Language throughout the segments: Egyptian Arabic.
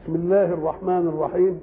بسم الله الرحمن الرحيم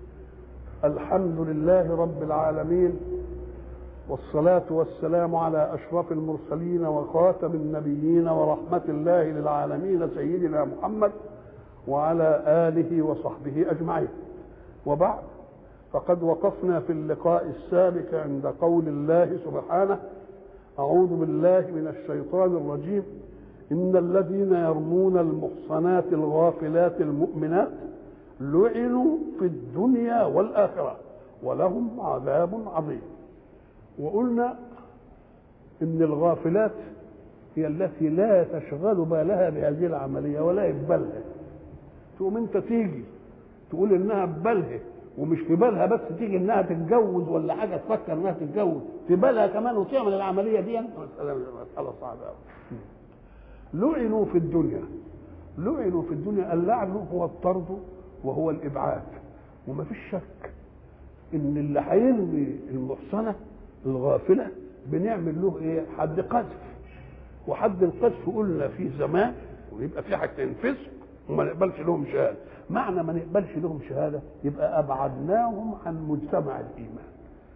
الحمد لله رب العالمين والصلاة والسلام على أشرف المرسلين وخاتم النبيين ورحمة الله للعالمين سيدنا محمد وعلى آله وصحبه أجمعين وبعد فقد وقفنا في اللقاء السابق عند قول الله سبحانه أعوذ بالله من الشيطان الرجيم إن الذين يرمون المحصنات الغافلات المؤمنات لعنوا في الدنيا والآخرة ولهم عذاب عظيم وقلنا إن الغافلات هي التي لا تشغل بالها بهذه العملية ولا يقبلها تقوم أنت تيجي تقول إنها ببالها ومش في بالها بس تيجي انها تتجوز ولا حاجه تفكر انها تتجوز في بالها كمان وتعمل العمليه دي مساله صعبه قوي لعنوا في الدنيا لعنوا في الدنيا اللعن هو الطرد وهو الابعاد وما فيش شك ان اللي هيرمي المحصنه الغافله بنعمل له ايه حد قذف وحد القذف قلنا في زمان ويبقى في حاجتين فسق وما نقبلش لهم شهاده معنى ما نقبلش لهم شهاده يبقى ابعدناهم عن مجتمع الايمان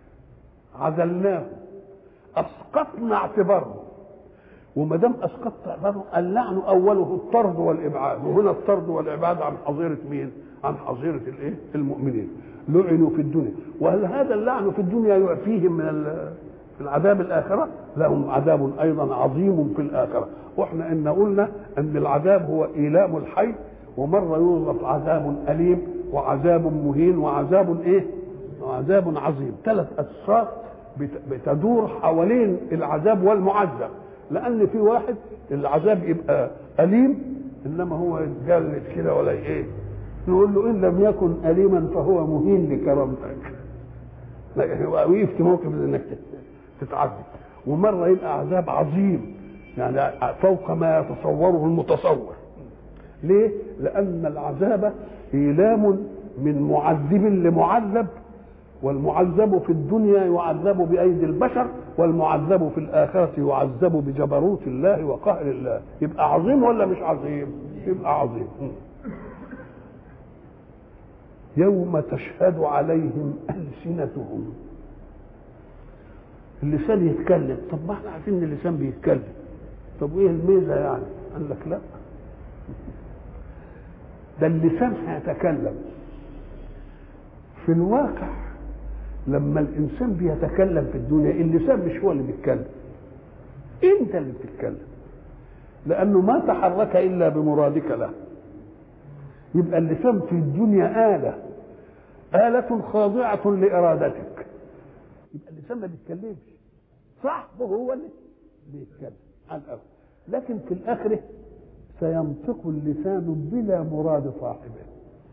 عزلناهم اسقطنا اعتبارهم وما دام اسقطت اعتبارهم اللعن اوله الطرد والابعاد وهنا الطرد والابعاد عن حظيره مين؟ عن حظيره الايه؟ المؤمنين لعنوا في الدنيا وهل هذا اللعن في الدنيا يعفيهم من العذاب الاخره؟ لهم عذاب ايضا عظيم في الاخره واحنا ان قلنا ان العذاب هو ايلام الحي ومرة يوصف عذاب أليم وعذاب مهين وعذاب إيه؟ وعذاب عظيم ثلاث أسرار بتدور حوالين العذاب والمعذب لأن في واحد العذاب يبقى أليم إنما هو يتجلد كده ولا إيه؟ نقول له إن لم يكن أليما فهو مهين لكرامتك وقفت موقف إنك تتعذب ومرة يبقى عذاب عظيم يعني فوق ما يتصوره المتصور ليه؟ لأن العذاب إيلام من معذب لمعذب والمعذب في الدنيا يعذب بأيدي البشر والمعذب في الآخرة يعذب بجبروت الله وقهر الله يبقى عظيم ولا مش عظيم؟ يبقى عظيم يوم تشهد عليهم ألسنتهم اللسان يتكلم طب ما احنا عارفين ان اللسان بيتكلم طب وايه الميزه يعني؟ قال لك لا ده اللسان هيتكلم في الواقع لما الانسان بيتكلم في الدنيا اللسان مش هو اللي بيتكلم انت اللي بتتكلم لانه ما تحرك الا بمرادك له يبقى اللسان في الدنيا آلة آلة خاضعة لإرادتك يبقى اللسان ما بيتكلمش صاحبه هو اللي بيتكلم على الأول لكن في الآخرة سينطق اللسان بلا مراد صاحبه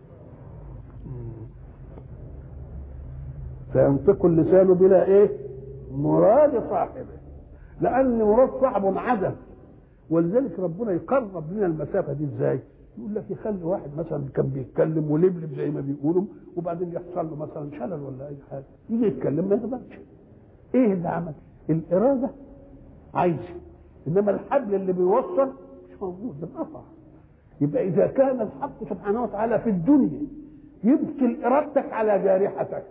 سينطق اللسان بلا ايه مراد صاحبه لان مراد صاحبه عدم ولذلك ربنا يقرب لنا المسافه دي ازاي يقول لك يخلي واحد مثلا كان بيتكلم ولبلب زي ما بيقولوا وبعدين يحصل له مثلا شلل ولا اي حاجه يجي يتكلم ما يقدرش ايه اللي عمل الاراده عايزه انما الحبل اللي بيوصل مش موجود ده انقطع يبقى اذا كان الحق سبحانه وتعالى في الدنيا يبطل ارادتك على جارحتك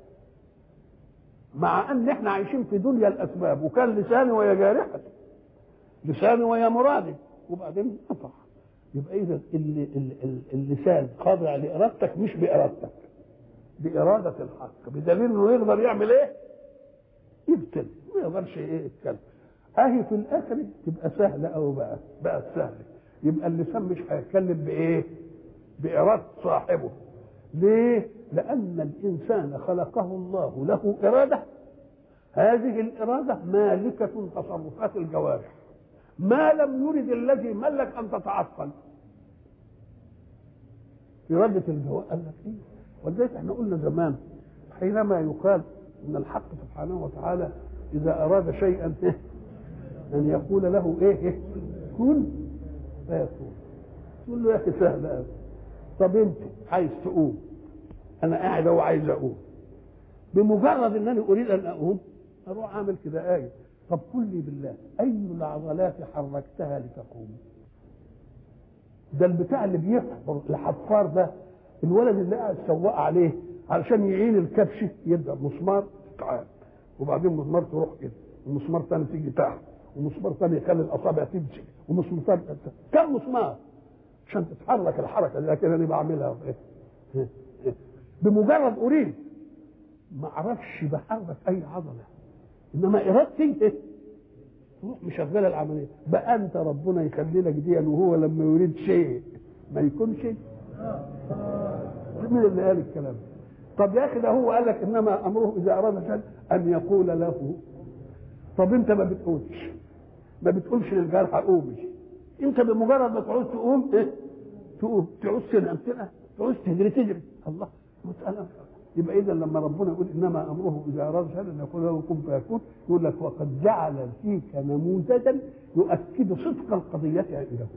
مع ان احنا عايشين في دنيا الاسباب وكان لساني ويا جارحتي لساني ويا مرادي وبعدين انقطع يبقى اذا اللسان خاضع لارادتك مش بارادتك باراده الحق بدليل انه يقدر يعمل ايه؟ يبطل ما يقدرش ايه يتكلم اهي في الاخر تبقى سهله او بقى بقت سهله يبقى اللسان مش هيتكلم بايه باراده صاحبه ليه لان الانسان خلقه الله له اراده هذه الاراده مالكه تصرفات الجوارح ما لم يرد الذي ملك ان تتعطل اراده الجوارح قال لك ايه ولذلك احنا قلنا زمان حينما يقال ان الحق سبحانه وتعالى اذا اراد شيئا ان يقول له ايه, إيه؟ كن فيكون تقول له يا اخي سهل قوي طب انت عايز تقوم انا قاعد اهو عايز اقوم بمجرد انني اريد ان اقوم اروح اعمل كده ايه طب قل لي بالله اي العضلات حركتها لتقوم ده البتاع اللي بيحفر الحفار ده الولد اللي قاعد سواق عليه علشان يعين الكبش يبدا مسمار تعال وبعدين مسمار تروح كده ومسمار ثاني تيجي تحت ومسمار ثاني يخلي الاصابع تمشي ومسمار ثاني كم مسمار عشان تتحرك الحركه دي لكن انا بعملها إيه؟ بمجرد اريد ما اعرفش بحرك اي عضله انما ارادتي إيه؟ تروح مشغله العمليه بقى انت ربنا يخلي لك دي وهو لما يريد شيء ما يكونش مين اللي قال الكلام طب يا اخي ده هو قال لك انما امره اذا اراد شيئا ان يقول له طب انت ما بتقولش ما بتقولش للجرح قومي انت بمجرد ما تعوز تقوم ايه تقوم تعوز تنام تنام تعوز تجري تجري الله مسألة يبقى اذا لما ربنا يقول انما امره اذا اراد شيئا ان يقول له كن فيكون يقول لك وقد جعل فيك نموذجا يؤكد صدق القضيه عنده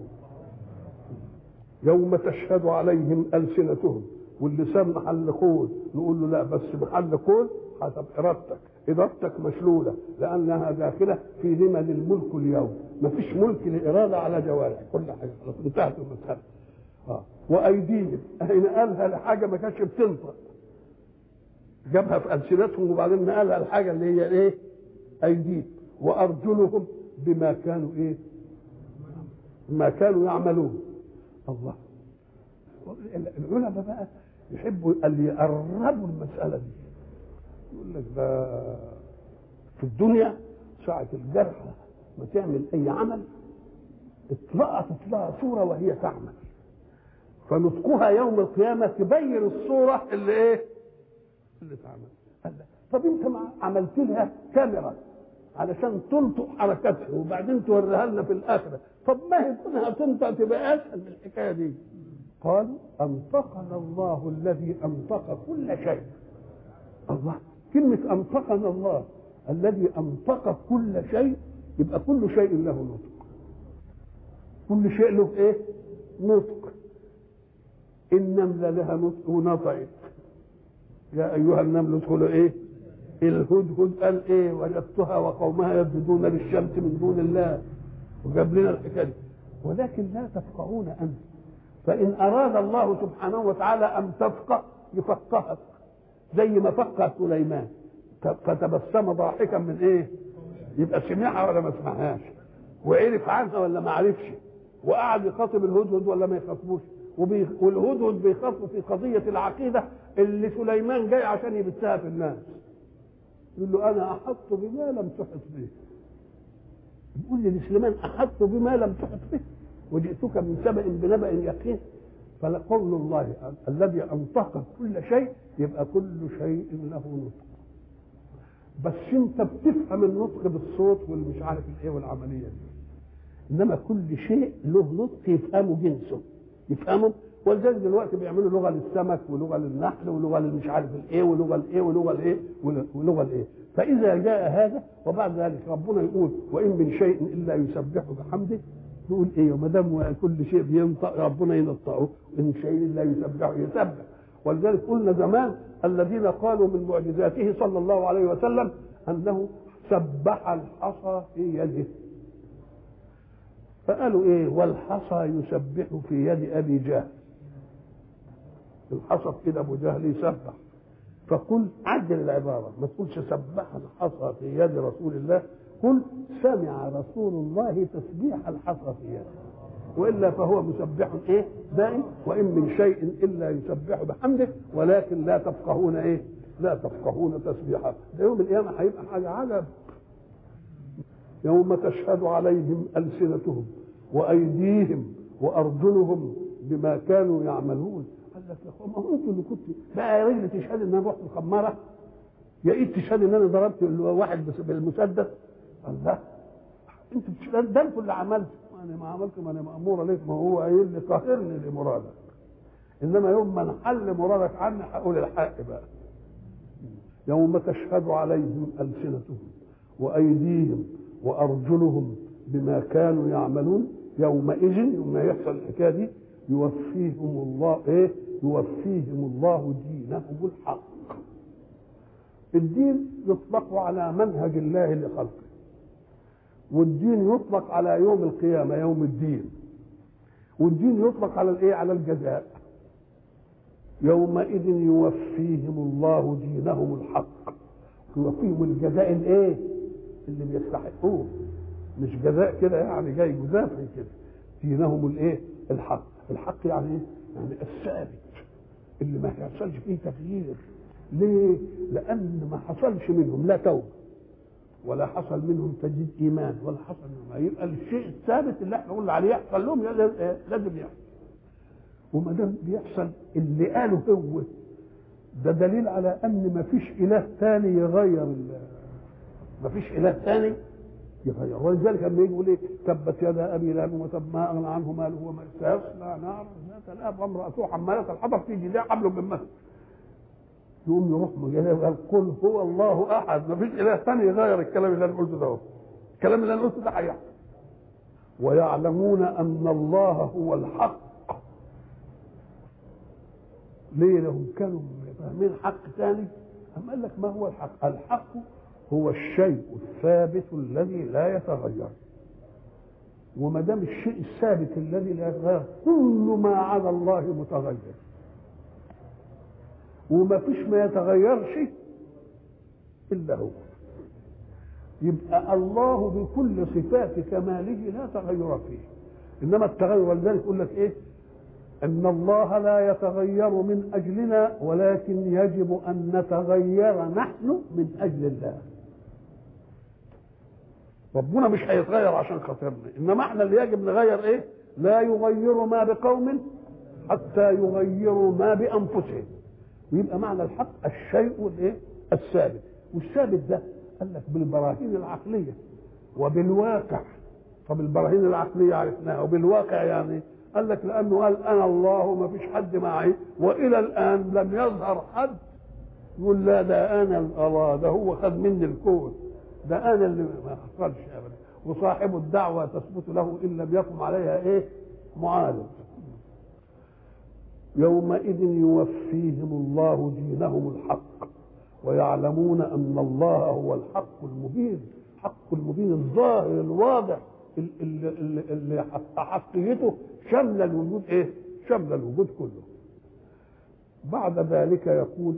يوم تشهد عليهم السنتهم واللسان محل قول نقول له لا بس محل قول حسب ارادتك ارادتك مشلوله لانها داخله في لمن الملك اليوم ما فيش ملك لاراده على جوارح كل حاجه خلاص انتهت المساله اه وايديهم اين قالها لحاجه ما كانتش بتنطق جابها في السنتهم وبعدين نقلها الحاجه اللي هي ايه ايديهم وارجلهم بما كانوا ايه ما كانوا يعملون الله العلماء بقى يحبوا اللي يقربوا المسألة دي يقول لك ده في الدنيا ساعة الجرحى ما تعمل أي عمل اتلقطت لها صورة وهي تعمل فنطقها يوم القيامة تبين الصورة اللي ايه؟ اللي تعمل قال لك طب انت ما عملت لها كاميرا علشان تلطق حركتها وبعدين توريها لنا في الآخرة طب ما هي كونها تنطق تبقى أسهل من الحكاية دي قالوا أنطقنا الله الذي أنطق كل شيء الله كلمة أنطقنا الله الذي أنطق كل شيء يبقى كل شيء له نطق كل شيء له إيه؟ نطق النملة لها نطق ونطقت يا أيها النمل ادخلوا إيه؟ الهدهد قال إيه؟ وجدتها وقومها يسجدون للشمس من دون الله وجاب لنا الحكاية دي ولكن لا تفقهون أنت فإن أراد الله سبحانه وتعالى أن تفقه يفقهك زي ما فقه سليمان فتبسم ضاحكا من إيه؟ يبقى سمعها ولا ما سمعهاش وعرف عنها ولا ما عرفش وقعد يخاطب الهدهد ولا ما يخاطبوش والهدهد بيخاطبه في قضية العقيدة اللي سليمان جاي عشان يبثها في الناس يقول له أنا أحط بما لم تحط به يقول لي لسليمان أحط بما لم تحط به وجئتك من سبأ بنبأ يقين فقول الله الذي أنطق كل شيء يبقى كل شيء له نطق بس انت بتفهم النطق بالصوت والمش عارف الايه والعمليه دي انما كل شيء له نطق يفهمه جنسه يفهمه ولذلك دلوقتي بيعملوا لغه للسمك ولغه للنحل ولغه للمش عارف الايه ولغه الايه ولغه الايه ولغه الايه فاذا جاء هذا وبعد ذلك ربنا يقول وان من شيء الا يسبح بحمده نقول ايه ما دام كل شيء بينطق ربنا ينطقه ان شيء لا يسبح يسبح ولذلك قلنا زمان الذين قالوا من معجزاته صلى الله عليه وسلم انه سبح الحصى في يده فقالوا ايه والحصى يسبح في يد ابي جهل الحصى في ايد ابو جهل يسبح فقل عدل العباره ما تقولش سبح الحصى في يد رسول الله قل سمع رسول الله تسبيح الحصى في يده والا فهو مسبح ايه دائم وان من شيء الا يسبح بحمده ولكن لا تفقهون ايه لا تفقهون تسبيحه ده يوم القيامه هيبقى حاجه عجب يوم تشهد عليهم السنتهم وايديهم وارجلهم بما كانوا يعملون قال لك يا اخوان ما هو انتوا اللي كنت بقى يا رجل تشهد ان انا رحت الخماره يا ايه تشهد ان انا ضربت واحد بالمسدس الله انتوا بتشهد ده انتوا اللي عملتوا انا ما عملت ما انا مامور عليك ما هو قايل لي قاهرني لمرادك انما يوم ما نحل مرادك عني هقول الحق بقى يوم تشهد عليهم السنتهم وايديهم وارجلهم بما كانوا يعملون يومئذ يوم ما يحصل الحكايه دي يوفيهم الله ايه يوفيهم الله دينهم الحق الدين يطلق على منهج الله لخلقه والدين يطلق على يوم القيامه يوم الدين والدين يطلق على الايه على الجزاء يومئذ يوفيهم الله دينهم الحق يوفيهم الجزاء الايه اللي بيستحقوه مش جزاء كده يعني جاي جزافي كده دينهم الايه الحق الحق يعني ايه يعني الثابت اللي ما يحصلش فيه تغيير ليه لان ما حصلش منهم لا توبه ولا حصل منهم تجديد ايمان ولا حصل منهم يبقى الشيء الثابت اللي احنا قلنا عليه يحصل لهم لازم يحصل وما دام بيحصل اللي قاله هو ده دليل على ان ما فيش اله ثاني يغير ما فيش اله ثاني يغير ولذلك لما يجي يقول ايه تبت يدا ابي لهب وتب ما اغنى عنه ماله وما سيصلى نارا ذات لهب وامراته حماله الحطب في جدها حبل من مسد يقوم يروح مجاهد وقال قل هو الله احد ما فيش اله ثاني يغير الكلام اللي انا قلته ده الكلام اللي انا قلته ده هيحصل ويعلمون ان الله هو الحق ليه لهم كانوا فاهمين حق ثاني أم قال لك ما هو الحق الحق هو الشيء الثابت الذي لا يتغير وما دام الشيء الثابت الذي لا يتغير كل ما عدا الله متغير وما فيش ما يتغيرش الا هو يبقى الله بكل صفات كماله لا تغير فيه انما التغير ولذلك يقول لك ايه ان الله لا يتغير من اجلنا ولكن يجب ان نتغير نحن من اجل الله ربنا مش هيتغير عشان خاطرنا انما احنا اللي يجب نغير ايه لا يغير ما بقوم حتى يغيروا ما بانفسهم ويبقى معنى الحق الشيء الايه الثابت والثابت ده قال لك بالبراهين العقليه وبالواقع طب البراهين العقليه عرفناها وبالواقع يعني قال لك لانه قال انا الله ما فيش حد معي والى الان لم يظهر حد يقول لا ده انا الله ده هو خد مني الكون ده انا اللي ما حصلش ابدا وصاحب الدعوه تثبت له ان لم يقم عليها ايه معارض يومئذ يوفيهم الله دينهم الحق ويعلمون ان الله هو الحق المبين الحق المبين الظاهر الواضح اللي, اللي, اللي حقيته شمل الوجود ايه شمل الوجود كله بعد ذلك يقول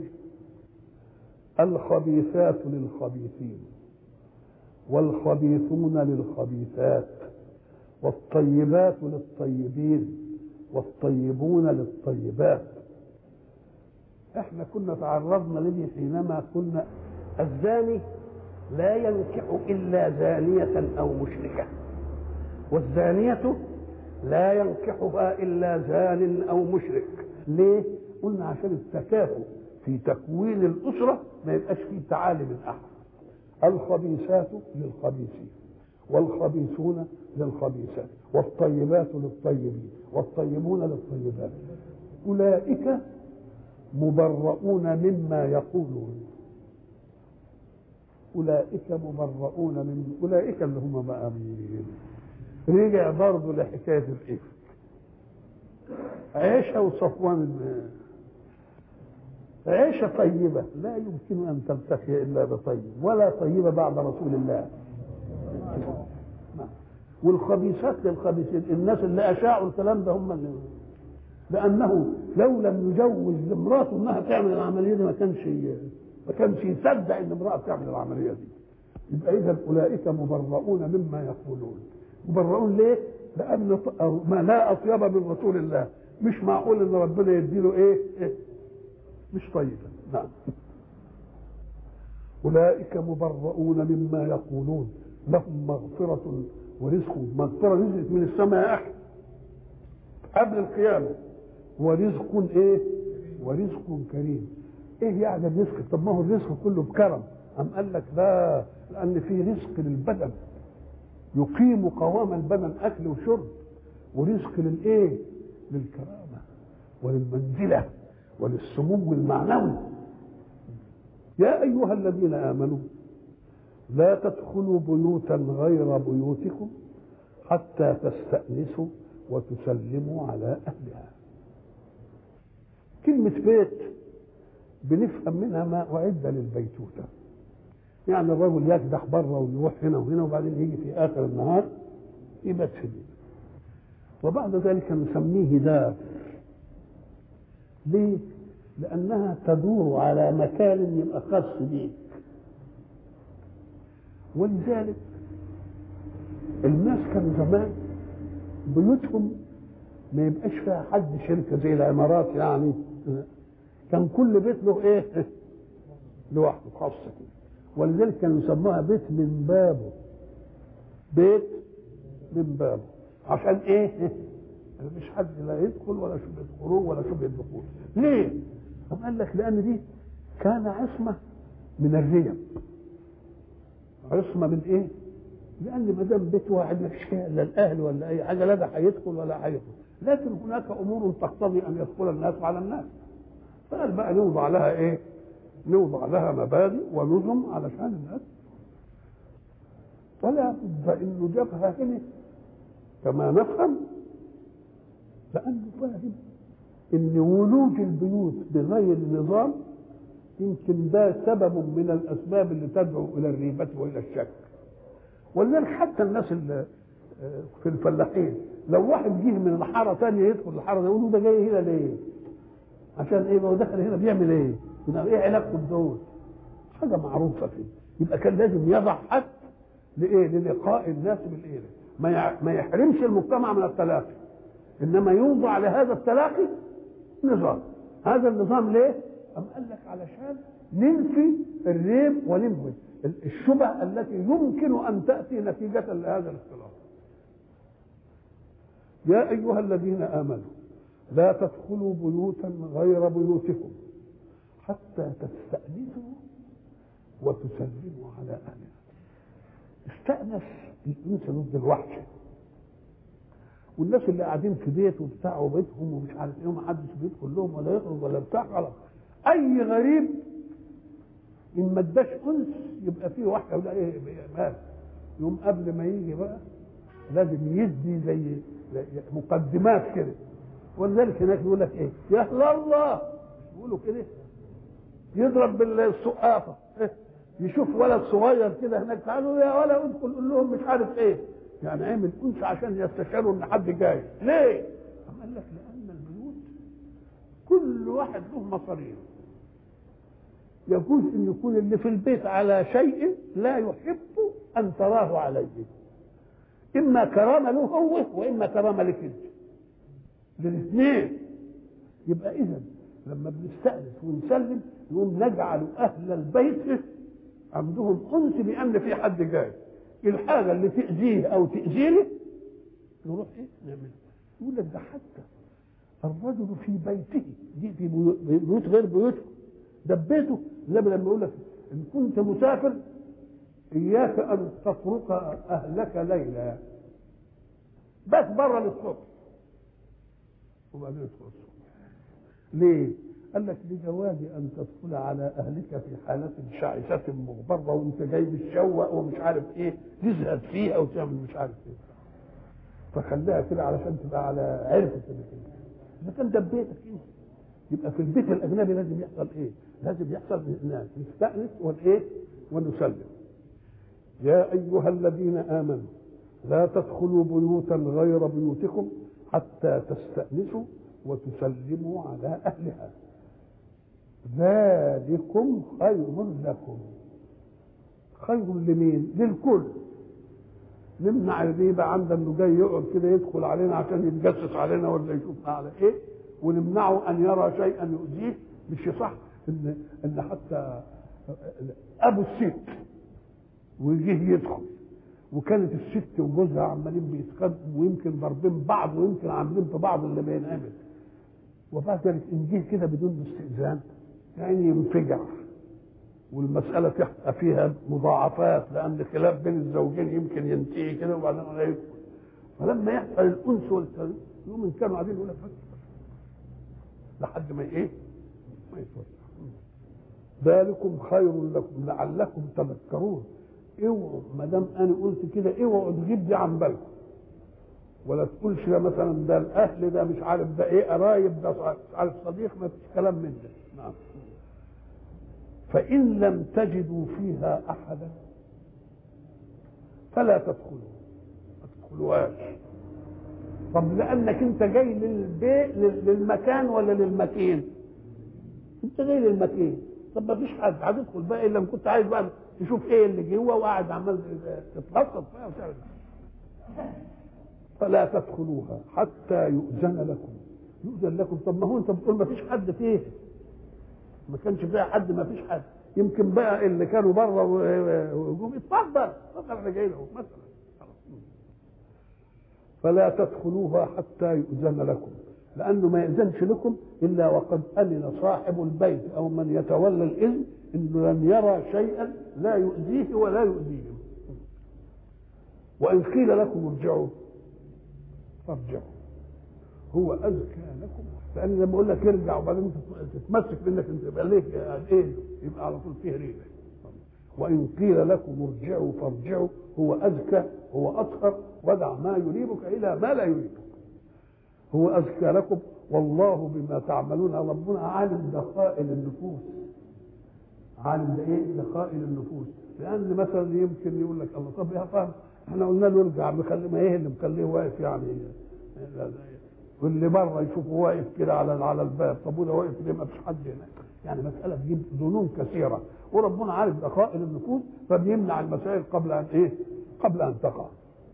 الخبيثات للخبيثين والخبيثون للخبيثات والطيبات للطيبين والطيبون للطيبات احنا كنا تعرضنا لدي حينما قلنا الزاني لا ينكح الا زانيه او مشركه والزانيه لا ينكحها الا زان او مشرك ليه قلنا عشان التكافؤ في تكوين الاسره ما يبقاش فيه تعالي من احد الخبيثات للخبيثين والخبيثون للخبيثات والطيبات للطيبين والطيبون للطيبات اولئك مبرؤون مما يقولون اولئك مبرؤون من اولئك اللي هم بقى مين رجع برضه لحكايه الافك عيشه وصفوان عيشه طيبه لا يمكن ان تلتقي الا بطيب ولا طيبه بعد رسول الله والخبيثات للخبيثين الناس اللي اشاعوا الكلام ده هم اللي لانه لو لم يجوز لامراته انها تعمل العمليه دي ما كانش ما كانش يصدق ان امراه تعمل العمليه دي يبقى اذا اولئك مبرؤون مما يقولون مبرؤون ليه؟ لان ما لا اطيب من رسول الله مش معقول ان ربنا يديله ايه؟ إيه؟ مش طيبه نعم اولئك مبرؤون مما يقولون لهم مغفره ورزق مغفره نزلت من السماء يا اخي قبل القيامه ورزق ايه؟ ورزق كريم ايه يعني الرزق؟ طب ما هو الرزق كله بكرم أم قال لك لا لأن في رزق للبدن يقيم قوام البدن أكل وشرب ورزق للإيه؟ للكرامة وللمنزلة وللسمو المعنوي يا أيها الذين آمنوا لا تدخلوا بيوتا غير بيوتكم حتى تستأنسوا وتسلموا على أهلها كلمة بيت بنفهم منها ما أعد للبيتوتة يعني الرجل يكدح بره ويروح هنا وهنا وبعدين يجي في آخر النهار يبات في البيت وبعد ذلك نسميه دار ليه؟ لأنها تدور على مكان يبقى خاص بيك ولذلك الناس كانوا زمان بيوتهم ما يبقاش فيها حد شركة زي العمارات يعني كان كل بيت له ايه لوحده خاصة كده ولذلك كانوا يسموها بيت من بابه بيت من بابه عشان ايه مش حد لا يدخل ولا شبهة خروج ولا شبهة دخول ليه؟ طب قال لك لأن دي كان عصمة من الريب عصمة من ايه؟ لأن ما دام بيت واحد ما فيش فيها إلا الأهل ولا أي حاجة لا ده هيدخل ولا هيدخل لكن هناك أمور تقتضي أن يدخل الناس على الناس فقال بقى نوضع لها ايه؟ نوضع لها مبادئ ونظم علشان الناس ولا بد انه جابها هنا كما نفهم لانه فاهم ان ولوج البيوت بغير نظام يمكن ده سبب من الاسباب اللي تدعو الى الريبه والى الشك ولذلك حتى الناس اللي في الفلاحين لو واحد جه من الحاره ثانيه يدخل الحاره ده يقولوا ده جاي هنا ليه؟ عشان ايه؟ ما هو دخل هنا بيعمل ايه؟ يبقى ايه علاقته بدول؟ حاجه معروفه كده يبقى كان لازم يضع حد لايه؟ للقاء الناس بالايه؟ ما ما يحرمش المجتمع من التلاقي انما يوضع لهذا التلاقي نظام هذا النظام ليه؟ أم قال لك علشان ننفي الريب وننفي الشبه التي يمكن ان تاتي نتيجه لهذا الاختلاط. يا ايها الذين امنوا لا تدخلوا بيوتا غير بيوتكم حتى تستأنسوا وتسلموا على أهلها استأنس الأنس ضد الوحش والناس اللي قاعدين في بيت وبتاع وبيتهم ومش عارف ايه وما حدش بيدخل لهم ولا يخرج ولا بتاع خلاص اي غريب ان ما اداش انس يبقى فيه واحد ولا ايه مال يوم قبل ما يجي بقى لازم يدي زي مقدمات كده ولذلك هناك يقول لك ايه يا اهل الله يقولوا كده يضرب بالسقافه إيه؟ يشوف ولد صغير كده هناك تعالوا يا ولا ادخل قول لهم مش عارف ايه يعني عامل انس عشان يستشعروا ان حد جاي ليه؟ قال لك لان البيوت كل واحد له مصاريف يجوز ان يكون اللي في البيت على شيء لا يحب ان تراه عليه اما كرامه له هو واما كرامه لك انت للاثنين يبقى اذا لما بنستأنس ونسلم نقوم نجعل اهل البيت عندهم انس بان في حد جاي الحاجه اللي تاذيه او تاذيني نروح ايه نعملها يقول لك ده حتى الرجل في بيته دي في بيوت غير بيوته ده بيته النبي لما يقول لك ان كنت مسافر اياك ان تترك اهلك ليلا بس بره للصبح وبعدين يدخل الصبح ليه؟ قال لك لجواز ان تدخل على اهلك في حالة شعثة مغبرة وانت جاي متشوق ومش عارف ايه تزهد فيها وتعمل مش عارف ايه فخليها كده علشان تبقى على عرفة كده اذا كان ده بيتك انت يبقى في البيت الاجنبي لازم يحصل ايه؟ لازم يحصل نستأنس والايه؟ ونسلم يا ايها الذين امنوا لا تدخلوا بيوتا غير بيوتكم حتى تستأنسوا وتسلموا على أهلها ذلكم خير لكم خير لمين؟ للكل نمنع الريبة عند انه جاي يقعد كده يدخل علينا عشان يتجسس علينا ولا يشوفنا على ايه ونمنعه ان يرى شيئا يؤذيه مش صح ان ان حتى ابو الست ويجيه يدخل وكانت الست وجوزها عمالين بيتخانقوا ويمكن ضاربين بعض ويمكن عاملين في بعض اللي بينعمل وبعد ذلك ان جه كده بدون استئذان يعني ينفجع والمسألة تبقى فيها مضاعفات لأن خلاف بين الزوجين يمكن ينتهي كده وبعدين لا يدخل فلما يحصل الأنس والتلوث يوم إن كانوا قاعدين يقول لك لحد ما إيه؟ ما يتوسع ذلكم خير لكم لعلكم تذكرون اوعوا ما دام انا قلت كده اوعوا تجيب دي عن بالكم ولا تقولش ده مثلا ده الاهل ده مش عارف ده ايه قرايب ده مش عارف صديق ما فيش كلام من ده نعم فان لم تجدوا فيها احدا فلا تدخلوا ما تدخلوهاش طب لانك انت جاي للبيت للمكان ولا للمكين انت جاي للمكين طب ما فيش حد هتدخل بقى الا لما كنت عايز بقى تشوف ايه اللي جوه وقاعد عمال تتلطف فيها وتعمل فلا تدخلوها حتى يؤذن لكم يؤذن لكم طب ما هو انت بتقول ما فيش حد فيه ما كانش فيها حد ما فيش حد يمكن بقى اللي كانوا بره وجم اتفضل اتفضل احنا جايين اهو مثلا فلا تدخلوها حتى يؤذن لكم لانه ما يأذنش لكم الا وقد امن صاحب البيت او من يتولى الاذن انه لم يرى شيئا لا يؤذيه ولا يؤذيهم وان قيل لكم ارجعوا فارجعوا هو اذكى لكم لان لما اقول لك ارجع وبعدين تتمسك بانك انت يبقى ليه ايه يبقى على طول فيه ريبه وان قيل لكم ارجعوا فارجعوا هو اذكى هو اطهر ودع ما يريبك الى ما لا يريبك هو اذكى لكم والله بما تعملون ربنا عالم دقائق النفوس عالم ده ايه دقائق النفوس لان مثلا يمكن يقول لك الله طب يا فهم احنا قلنا له ارجع مخلي ما ايه اللي مخليه واقف يعني واللي بره يشوفه واقف كده على على الباب طب وده واقف ليه ما فيش حد هناك يعني مساله تجيب ظنون كثيره وربنا عارف دقائق النفوس فبيمنع المسائل قبل ان ايه قبل ان تقع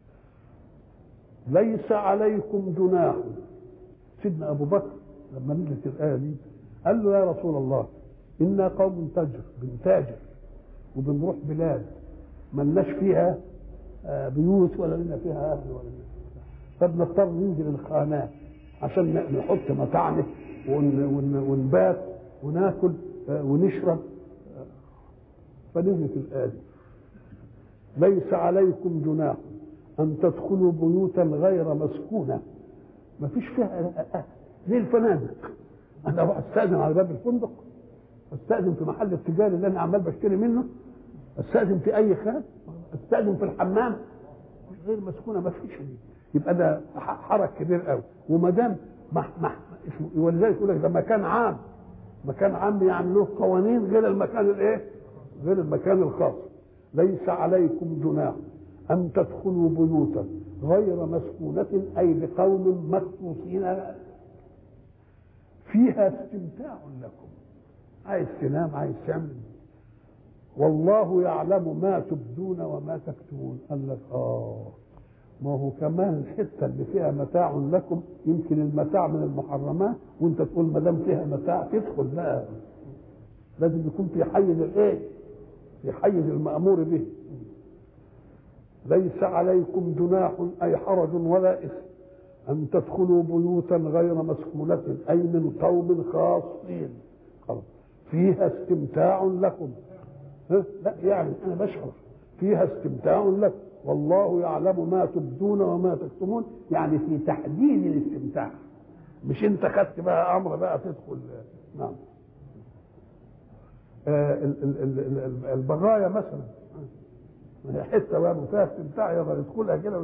ليس عليكم جناح سيدنا ابو بكر لما نزلت الايه دي قال له يا رسول الله انا قوم تجر بنتاجر وبنروح بلاد ملناش فيها بيوت ولا لنا فيها اهل ولا لنا فبنضطر ننزل الخانات عشان نحط متاعنا ونبات وناكل ونشرب فنزلت الآية دي ليس عليكم جناح أن تدخلوا بيوتا غير مسكونة ما فيش فيها زي الفنادق أنا أروح أستأذن على باب الفندق أستأذن في محل التجاري اللي أنا عمال بشتري منه أستأذن في أي خان أستأذن في الحمام غير مسكونة ما فيش دي يبقى ده حرج كبير قوي وما دام اسمه ولذلك يقول لك ده مكان عام مكان عام يعني له قوانين غير المكان الايه؟ غير المكان الخاص ليس عليكم جناح ان تدخلوا بيوتا غير مسكونة اي بقوم مخصوصين فيها استمتاع لكم عايز تنام عايز تعمل والله يعلم ما تبدون وما تكتمون قال لك اه ما هو كمان الحته اللي فيها متاع لكم يمكن المتاع من المحرمات وانت تقول ما دام فيها متاع تدخل بقى لازم يكون في حيز الايه؟ في حيز المامور به ليس عليكم جناح اي حرج ولا اثم ان تدخلوا بيوتا غير مسكونه اي من قوم خاصين فيها استمتاع لكم لا يعني انا بشعر فيها استمتاع لكم والله يعلم ما تبدون وما تكتمون يعني في تحديد الاستمتاع مش انت خدت بقى امر بقى تدخل نعم آه البغايا مثلا هي حته بقى فيها استمتاع يقدر يدخلها كده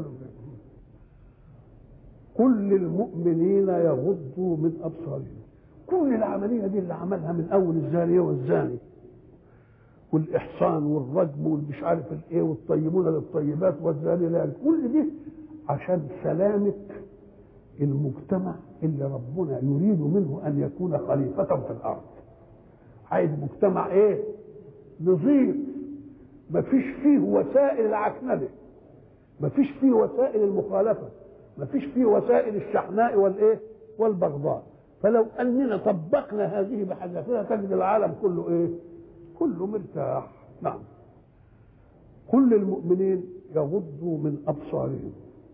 كل المؤمنين يغضوا من ابصارهم كل العمليه دي اللي عملها من اول الزانيه والزاني والاحصان والرجم والمش عارف الايه والطيبون للطيبات والزاني لا كل دي عشان سلامه المجتمع اللي ربنا يريد منه ان يكون خليفه في الارض عايز مجتمع ايه نظيف ما فيش فيه وسائل العكننه ما فيش فيه وسائل المخالفه ما فيش فيه وسائل الشحناء والايه والبغضاء فلو اننا طبقنا هذه بحذافيرها تجد العالم كله ايه كله مرتاح نعم كل المؤمنين يغضوا من ابصارهم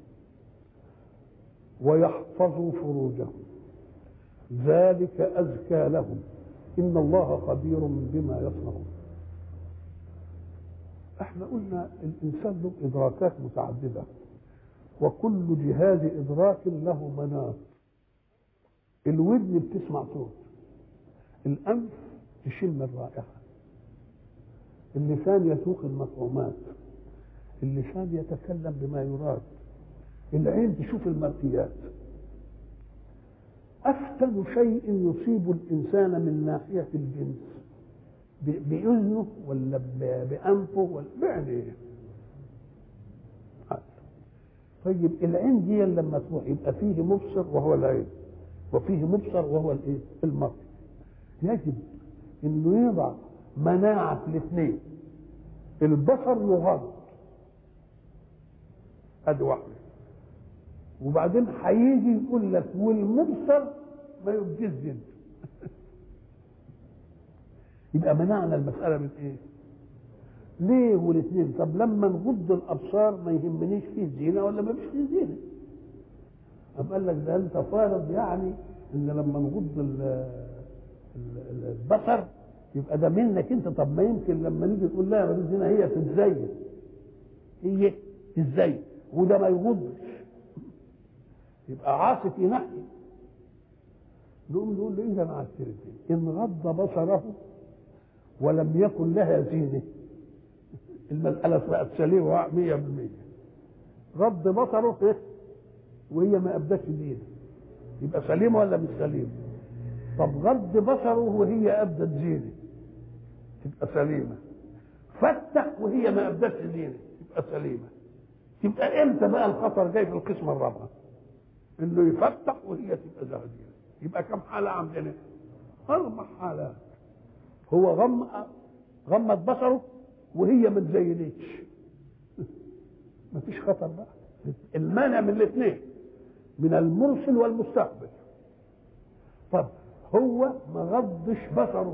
ويحفظوا فروجهم ذلك ازكى لهم ان الله خبير بما يصنعون احنا قلنا الانسان له ادراكات متعدده وكل جهاز ادراك له مناط الودن بتسمع صوت الانف تشم الرائحه اللسان يسوق المطعومات اللسان يتكلم بما يراد العين تشوف المرئيات أفتن شيء يصيب الإنسان من ناحية الجنس بأذنه ولا بأنفه ولا بعينيه طيب العين دي لما تروح يبقى فيه مبصر وهو العين وفيه مبصر وهو الايه؟ المرء يجب انه يضع مناعه في الاثنين البصر يغض ادي واحده وبعدين هيجي يقول لك والمبصر ما يبديش زين يبقى منعنا المساله من ايه ليه والاثنين طب لما نغض الابصار ما يهمنيش فيه زينه ولا ما فيش فيه زينه أم قال لك ده انت فارض يعني ان لما نغض ال- ال- البصر يبقى ده منك انت طب ما يمكن لما نيجي نقول لها ما زينه هي تتزين هي تتزين وده ما يغضش يبقى عاصي في ناحيه نقوم نقول له اذا مع الترتيب ان غض بصره ولم يكن لها زينه المساله بقت سليمه 100% غض بصره إيه؟ وهي ما ابدتش زينه يبقى سليمه ولا مش سليمه طب غض بصره وهي ابدت زينه تبقى سليمه فتح وهي ما ابدتش زينه تبقى سليمه يبقى امتى بقى الخطر جاي في القسمه الرابعه انه يفتح وهي تبقى زهديه يبقى كم حاله عندنا اربع حالات هو غم غمض بصره وهي ما تزينتش مفيش خطر بقى المانع من الاثنين من المرسل والمستقبل طب هو ما غضش بصره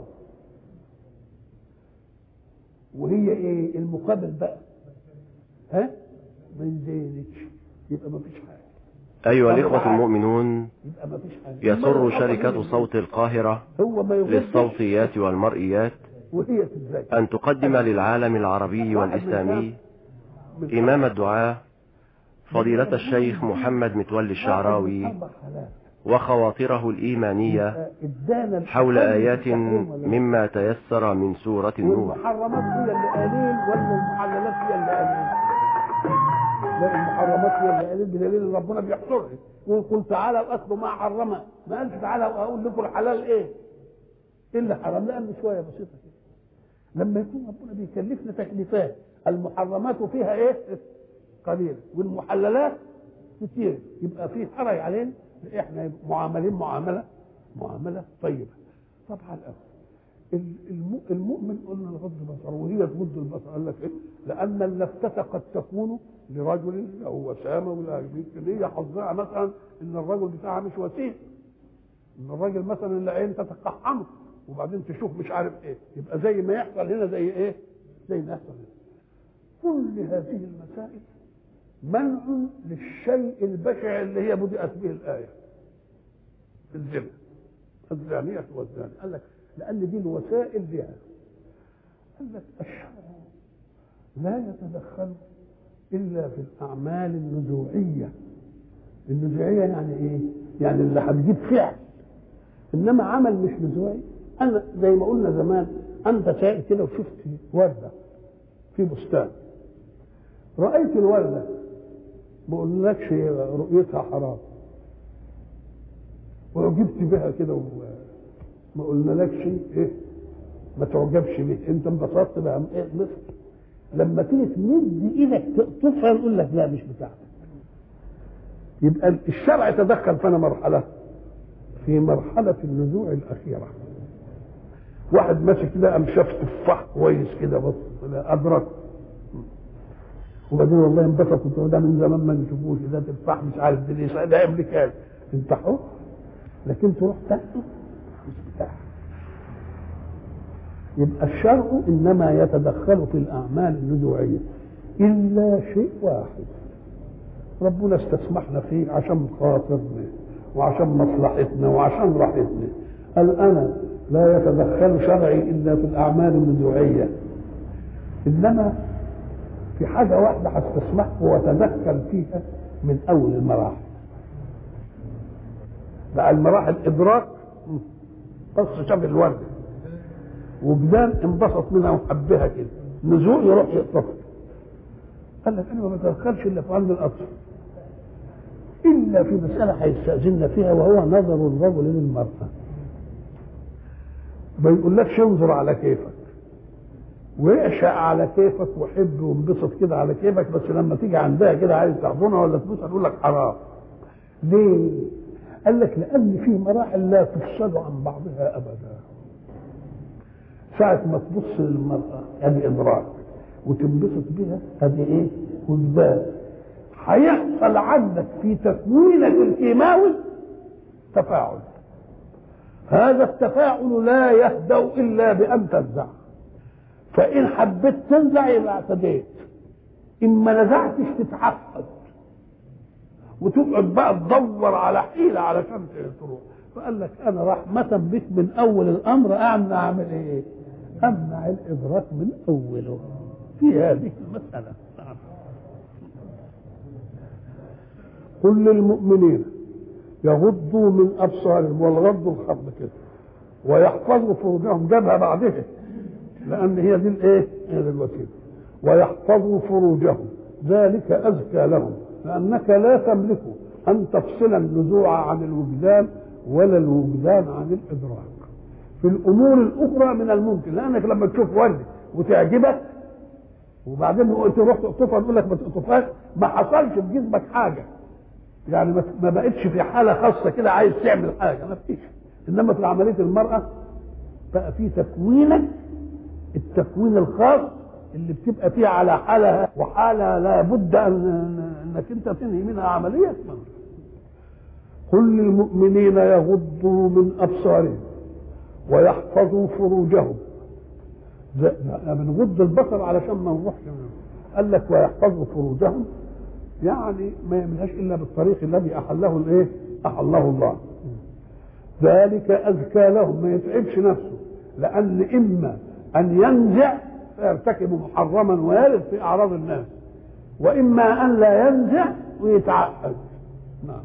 وهي ايه المقابل بقى ها ما يزينتش يبقى ما فيش حاجه أيها الإخوة المؤمنون يبقى ما فيش حاجه يسر شركة صوت القاهرة هو ما يغضش للصوتيات والمرئيات وهي تتزين أن تقدم للعالم العربي والإسلامي إمام الدعاة فضيلة الشيخ محمد متولي الشعراوي أربع حالات. وخواطره الإيمانية ادانا حول الحكم آيات بالتحريم ولا لا؟ مما تيسر من سورة النور والمحرمات هي اللي قليل ولا المحللات هي اللي قليل لا المحرمات هي اللي قليل بدليل ان ربنا بيحصرها وقل تعالى واتلوا ما حرم ما قالش تعالى واقول لكم الحلال ايه ايه اللي حرام لان شويه بسيطه كده لما يكون ربنا بيكلفنا تكليفات المحرمات فيها ايه قليله والمحللات كتير يبقى في حرج علينا احنا معاملين معامله معامله طيبه طبعا الأول الم- المؤمن قلنا يغض بصره وهي تغض البصر قال لك ايه؟ لان اللفتة قد تكون لرجل له وسامه ولا يمكن هي حظها مثلا ان الرجل بتاعها مش وسيم ان الراجل مثلا العين تتقحمه وبعدين تشوف مش عارف ايه يبقى زي ما يحصل هنا زي ايه؟ زي ما يحصل هنا كل هذه المسائل منع للشيء البشع اللي هي بدأت به الآية في الزنا الزانية والزاني قال لك لأن دي الوسائل لها قال لك الشرع لا يتدخل إلا في الأعمال النزوعية النزوعية يعني إيه؟ يعني اللي هتجيب فعل إنما عمل مش نزوعي أنا زي ما قلنا زمان أنت سائل كده وشفت وردة في بستان رأيت الوردة ما قلناكش رؤيتها حرام وعجبت بها كده وما قلنالكش ايه ما تعجبش بيه انت انبسطت بقى ايه مثل لما تيجي تمد ايدك تقطفها نقول لك لا مش بتاعتك يبقى الشرع تدخل فينا مرحله في مرحله النزوع الاخيره واحد ماشي كده قام شاف تفاح كويس كده بص لا ادرك وبعدين والله انبسط قلت له ده من زمان ما نشوفوش ده تفاح مش عارف ده ليش ده امريكان انت حر لكن تروح تاكل مش بتاعك يبقى الشرع انما يتدخل في الاعمال النزوعيه الا شيء واحد ربنا استسمحنا فيه عشان خاطرنا وعشان مصلحتنا وعشان راحتنا قال انا لا يتدخل شرعي الا في الاعمال النزوعيه انما في حاجه واحده هستسمحه واتدخل فيها من اول المراحل بقى المراحل ادراك بص شاف الورده وجدان انبسط منها وحبها كده نزوع يروح يقطفها قال لك انا ما بتدخلش الا في عند الاطفال الا في مساله هيستاذن فيها وهو نظر الرجل للمراه ما يقولكش انظر على كيفك ويعشق على كيفك وحب وانبسط كده على كيفك بس لما تيجي عندها كده عايز تحضنها ولا تبوسها تقول لك حرام ليه؟ قال لك لان في مراحل لا تفصل عن بعضها ابدا ساعة ما تبص للمرأة ادي ادراك وتنبسط بها ادي ايه؟ وجدان هيحصل عندك في تكوينك الكيماوي تفاعل هذا التفاعل لا يهدأ إلا بأن تنزع فإن حبيت تنزع يبقى اعتديت إن ما نزعتش تتعقد وتقعد بقى تدور على حيلة علشان تروح فقال لك أنا رحمة بك من أول الأمر أمنع أعمل إيه؟ أمنع الإدراك من أوله في هذه المسألة نعم. قل للمؤمنين يغضوا من ابصارهم والغض الخفض كده ويحفظوا فروجهم جابها بعدها لان هي دي الايه؟ هي دي الوسيله ويحفظوا فروجهم ذلك ازكى لهم لانك لا تملك ان تفصل النزوع عن الوجدان ولا الوجدان عن الادراك في الامور الاخرى من الممكن لانك لما تشوف ورد وتعجبك وبعدين تروح تقطفها تقول لك ما تقطفهاش ما حصلش في جسمك حاجه يعني ما بقتش في حاله خاصه كده عايز تعمل حاجه ما فيش انما في عمليه المراه بقى في تكوينك التكوين الخاص اللي بتبقى فيه على حالها وحاله لا بد ان انك انت تنهي منها عمليه قل للمؤمنين يغضوا من ابصارهم ويحفظوا فروجهم بنغض البصر علشان ما نروحش قال لك ويحفظوا فروجهم يعني ما يعملهاش الا بالطريق الذي احله الايه؟ احله الله. ذلك ازكى لهم ما يتعبش نفسه لان اما ان ينزع فيرتكب محرما ويرد في اعراض الناس واما ان لا ينزع ويتعقد. نعم.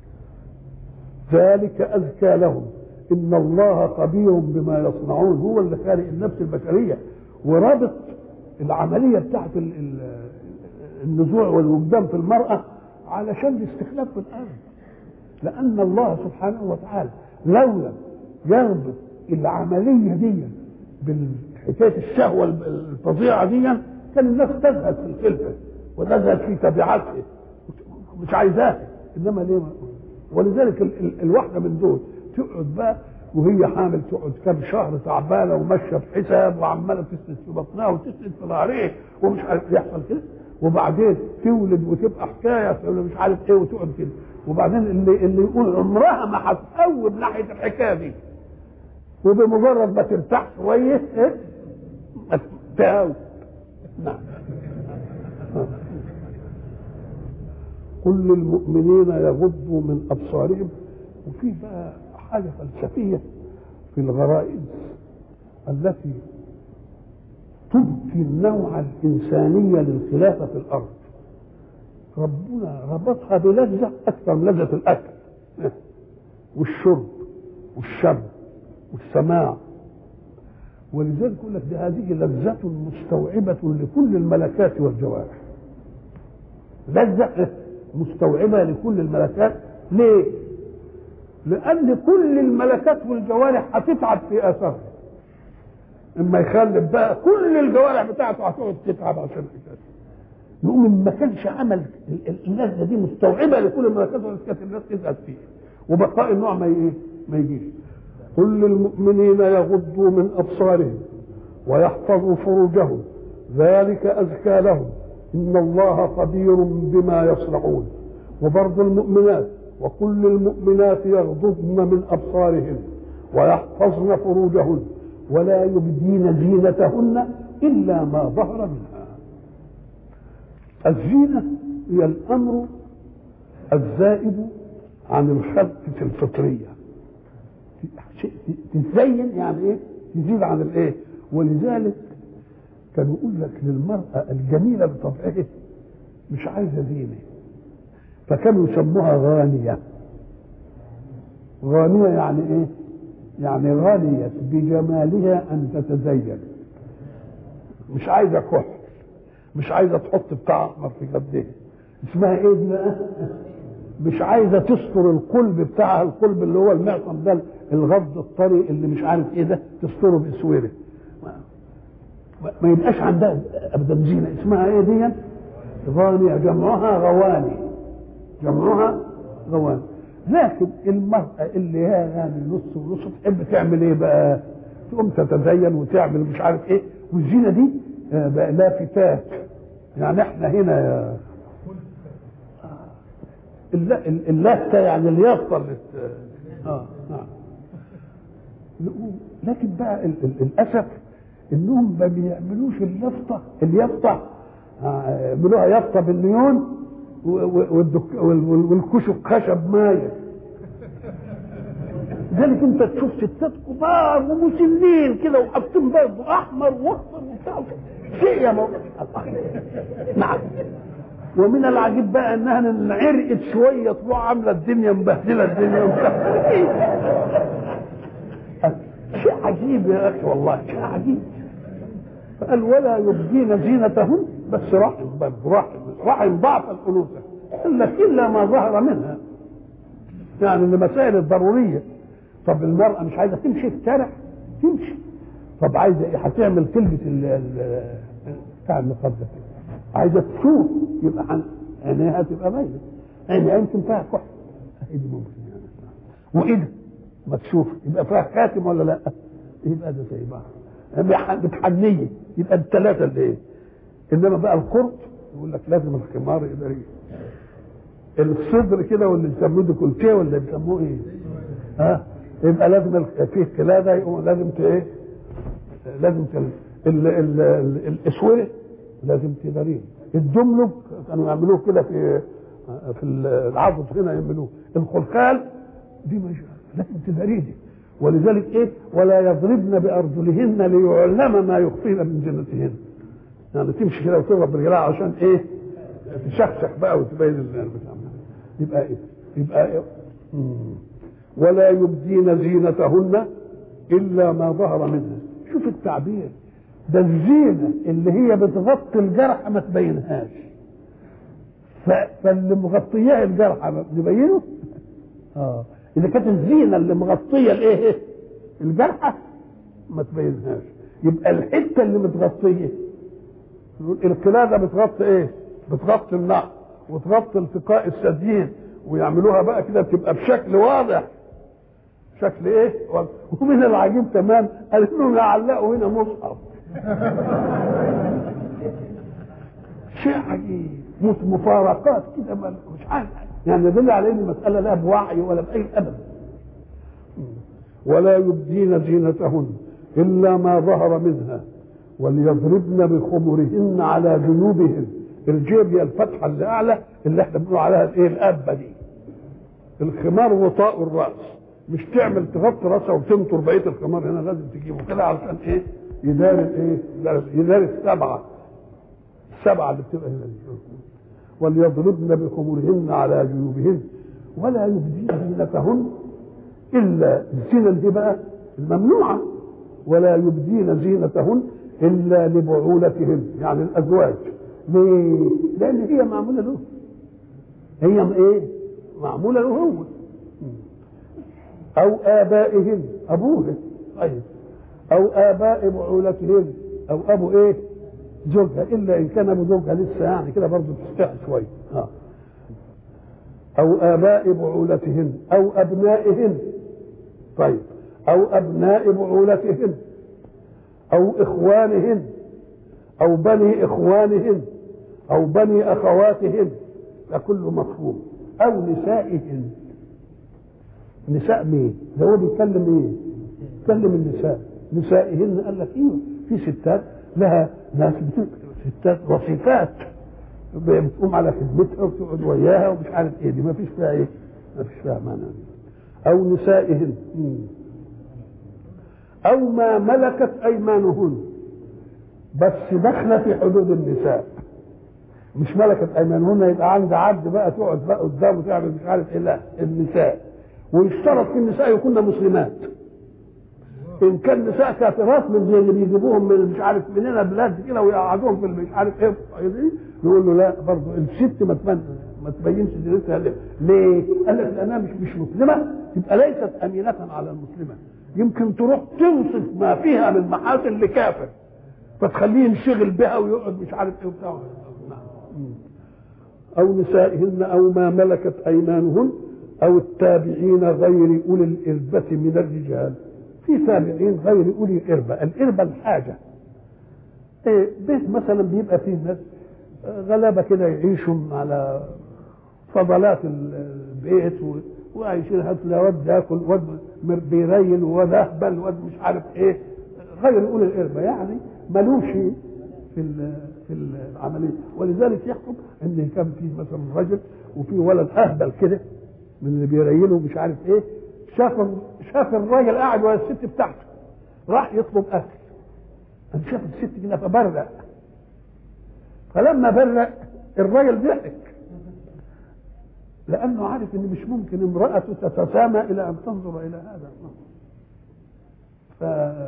ذلك ازكى لهم ان الله خبير بما يصنعون هو اللي خالق النفس البشريه ورابط العمليه بتاعت النزوع والوجدان في المرأة علشان الاستخلاف في الأرض لأن الله سبحانه وتعالى لولا يربط العملية دي بالحكاية الشهوة الفظيعة دي كان الناس تزهد في الخلفة وتزهد في تبعاتها مش عايزاها إنما ليه ولذلك ال ال الواحدة من دول تقعد بقى وهي حامل تقعد كام شهر تعبانه وماشيه بحساب وعماله تسند في بطنها وتسند في ظهرها ومش عارف يحصل كده وبعدين تولد وتبقى حكايه مش عارف ايه وتقعد كده وبعدين اللي اللي يقول عمرها ما هتقوم ناحيه الحكايه دي وبمجرد ما ترتاح شويه ايه تهاوي نعم قل للمؤمنين يغضوا من ابصارهم وفي بقى حاجه فلسفيه في الغرائز التي تبقي النوع الإنسانية للخلافة في الأرض ربنا ربطها بلذة أكثر من لذة الأكل والشرب والشم والسماع ولذلك يقول لك ده هذه لذة مستوعبة لكل الملكات والجوارح لذة مستوعبة لكل الملكات ليه؟ لأن كل الملكات والجوارح هتتعب في آثارها اما يخلف بقى كل الجوارح بتاعته هتقعد تتعب عشان الحكايه يقوم ما كانش عمل اللذه دي مستوعبه لكل الملكات كانت الناس تزهد فيه وبقاء النوع ما ايه ما يجيش قل للمؤمنين يغضوا من ابصارهم ويحفظوا فروجهم ذلك ازكى لهم ان الله خبير بما يصنعون وبرضه المؤمنات وكل المؤمنات يغضضن من ابصارهن ويحفظن فروجهن ولا يبدين زينتهن الا ما ظهر منها الزينه هي الامر الزائد عن الخلقه الفطريه تزين يعني ايه تزيد عن الايه ولذلك كان يقول لك للمرأة الجميلة بطبعها مش عايزة زينة فكانوا يسموها غانية غانية يعني ايه يعني غنيت بجمالها ان تتزين مش عايزه كحل مش عايزه تحط بتاع احمر في خدها اسمها ايه دي بقى؟ مش عايزه تستر القلب بتاعها القلب اللي هو المعصم ده الغض الطري اللي مش عارف ايه ده تستره باسوره ما يبقاش عندها ابدا زينه اسمها ايه دي؟ غانيه جمعها غواني جمعها غواني لكن المرأة اللي هي يعني نص ونص تحب تعمل ايه بقى؟ تقوم تتزين وتعمل مش عارف ايه والزينه دي آه، بقى لافتات يعني احنا هنا يا الل- ال- اللافته يعني اليافطه اللي ت- اه نعم لكن بقى ال- ال- للاسف انهم ما بيعملوش اللفطه اليافطه آه، يعملوها يافطه بالنيون و- و- والدك- وال- وال- والكشك خشب مايل ذلك انت تشوف ستات كبار ومسنين كده وحاطين بيض احمر واخضر وبتاع شيء يا مولانا نعم ومن العجيب بقى انها إن عرقت شويه تروح عامله الدنيا مبهدله الدنيا وبتاع شيء عجيب يا اخي والله شيء عجيب فقال ولا يبدين زينتهن بس رحم برضه رحم رحم ضعف الانوثه قال لك الا ما ظهر منها يعني لمسائل الضروريه طب المراه مش عايزه تمشي في الشارع تمشي طب عايزه ايه هتعمل تلبس ال- ال- بتاع النقاب ده عايزه تشوف يبقى عن عينيها تبقى باينه عينيها يمكن فيها كحل ايه دي ممكن يعني وايدها ما تشوف يبقى فيها خاتم ولا لا يبقى ده زي بعض بتحنيه يبقى الثلاثه اللي ايه انما بقى القرط يقول لك لازم الخمار يبقى ايه الصدر كده واللي بيسموه ديكولتيه ولا بيسموه ايه ها يبقى لازم ال- فيه قلاده يقوم لازم ت ايه لازم ت ال- ال- ال- ال- الاسوره لازم تداريه الدملج كانوا يعملوه كده في في العضد هنا يعملوه الخلخال دي مش لازم تداريه دي ولذلك ايه ولا يضربن بارجلهن ليعلم ما يخفين من زينتهن يعني تمشي كده وتضرب برجلها عشان ايه تشخشخ بقى وتبين البتاع يبقى ايه يبقى إيه؟ مم. ولا يبدين زينتهن الا ما ظهر منها شوف التعبير ده الزينه اللي هي بتغطي الجرح ما تبينهاش ف- فاللي مغطياه الجرح ما نبينه اه اذا كانت الزينه اللي مغطيه الايه الجرحه ما تبينهاش يبقى الحته اللي متغطيه القلاده بتغطي ايه بتغطي النعم وتغطي التقاء الثديين ويعملوها بقى كده تبقى بشكل واضح شكل ايه ومن العجيب كمان قال انهم يعلقوا هنا مصحف شيء عجيب مت- مفارقات كده ما- مش عارف يعني يدل على ان المساله لا بوعي ولا باي ابدا ولا يبدين زينتهن الا ما ظهر منها وليضربن بخمرهن على جنوبهن الجيب هي الفتحه اللي اعلى اللي احنا بنقول عليها الايه الابه دي الخمار وطاء الراس مش تعمل تغطي راسها وتنطر بقيه الخمار هنا لازم تجيبه كده علشان ايه يدار الايه يدار السبعه السبعه اللي بتبقى هنا دي وليضربن بخمرهن على جيوبهن ولا يبدين زينتهن الا الزينه دي بقى الممنوعه ولا يبدين زينتهن الا لبعولتهن يعني الازواج ليه؟ لان هي معموله له هي ايه؟ معموله له هو او ابائهن ابوه طيب او اباء بعولتهن او ابو ايه؟ زوجها الا ان كان ابو زوجها لسه يعني كده برضه تستحي شويه اه او اباء بعولتهن او ابنائهن طيب او ابناء بعولتهن او اخوانهن او بني اخوانهن او بني اخواتهن ده كله مفهوم او نسائهن نساء مين ده هو بيتكلم ايه بيتكلم النساء نسائهن قال لك ايوه في ستات لها ناس بت- ستات وصفات بتقوم على خدمتها وتقعد وياها ومش عارف ايه دي ما فيش فيها ايه ما فيش فيها معنى او نسائهن مم. او ما ملكت ايمانهن بس داخله في حدود النساء مش ملكت ايمانهن يبقى عند عبد بقى تقعد بقى قدامه تعمل مش عارف ايه لا النساء ويشترط في النساء يكون مسلمات ان كان نساء كافرات من زي اللي بيجيبوهم من مش عارف منين بلاد كده ويقعدوهم في مش عارف ايه دي نقول له لا برضه الست ما تبين ما تبينش دينتها ليه؟ ليه؟ قال لك لانها مش مش مسلمه تبقى ليست امينه على المسلمه يمكن تروح توصف ما فيها من محاسن لكافر فتخليه ينشغل بها ويقعد مش عارف ايه وبتاع نعم. او نسائهن او ما ملكت ايمانهن او التابعين غير اولي الاربه من الرجال في تابعين غير اولي الاربه الاربه الحاجه إيه بيت مثلا بيبقى فيه ناس غلابه كده يعيشوا على فضلات البيت و- وعايشين هتلاقي واد ياكل واد بيريل وواد اهبل واد مش عارف ايه غير اولي الاربه يعني ملوش في ال- في العمليه ولذلك يحكم ان كان في مثلا رجل وفي ولد اهبل كده من اللي بيريلوا مش عارف ايه شاف شاف الراجل قاعد ولا الست بتاعته راح يطلب اكل قام شاف الست كده فبرق فلما برق الراجل ضحك لانه عارف ان مش ممكن امراته تتسامى الى ان تنظر الى هذا ف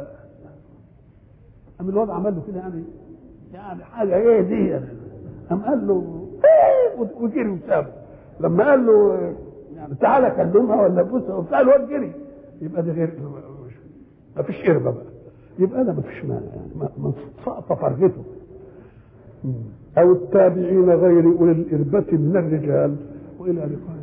قام الواد عمل له كده يعني يعني حاجه ايه دي يعني قام قال له إيه وجري وسابه لما قال له يعني تعالى كلمها ولا بوسها وبتاع الواد جري يبقى ده غير ما فيش قربه بقى يبقى ده ما فيش مانع يعني ما- ما سقط فرغته او التابعين غير اولي الاربه من الرجال والى لقاء